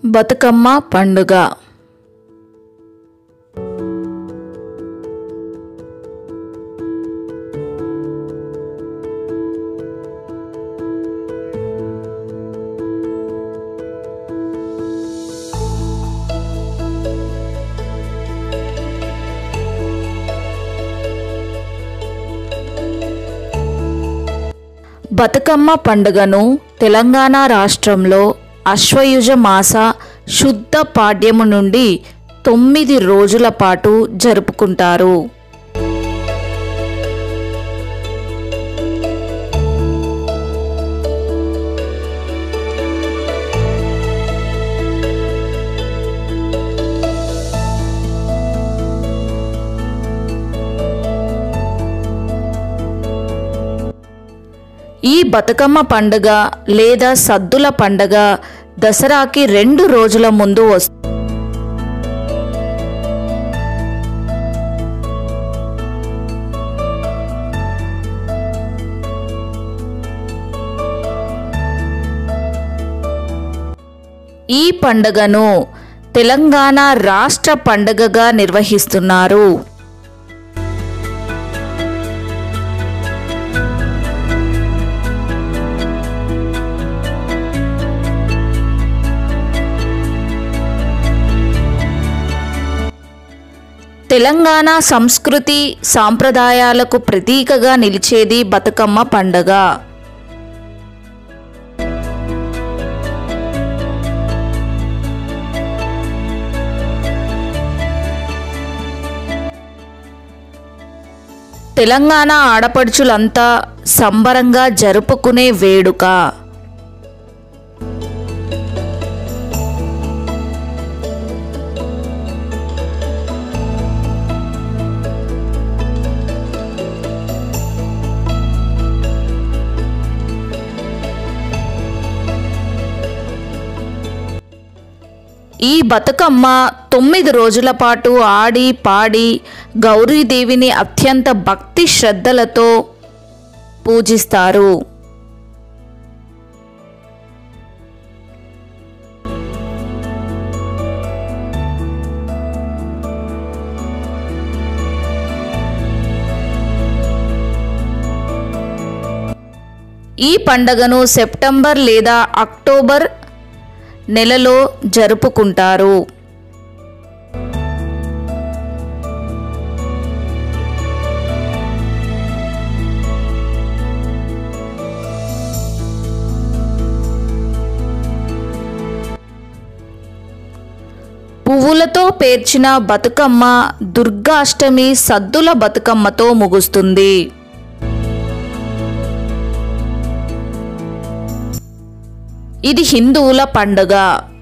బతుకమ్మ పండుగ బతుకమ్మ పండుగను తెలంగాణ రాష్ట్రంలో అశ్వయుజ మాస శుద్ధ పాడ్యము నుండి తొమ్మిది రోజుల పాటు జరుపుకుంటారు ఈ బతుకమ్మ పండుగ లేదా సద్దుల పండుగ దసరాకి రెండు రోజుల ముందు వస్తుంది ఈ పండుగను తెలంగాణ రాష్ట్ర పండుగగా నిర్వహిస్తున్నారు తెలంగాణ సంస్కృతి సాంప్రదాయాలకు ప్రతీకగా నిలిచేది బతుకమ్మ పండగ తెలంగాణ ఆడపడుచులంతా సంబరంగా జరుపుకునే వేడుక ఈ బతుకమ్మ తొమ్మిది రోజుల పాటు ఆడి పాడి గౌరీదేవిని అత్యంత భక్తి శ్రద్ధలతో పూజిస్తారు ఈ పండగను సెప్టెంబర్ లేదా అక్టోబర్ నెలలో జరుపుకుంటారు పువ్వులతో పేర్చిన బతుకమ్మ దుర్గాష్టమి సద్దుల బతుకమ్మతో ముగుస్తుంది ఇది హిందువుల పండుగ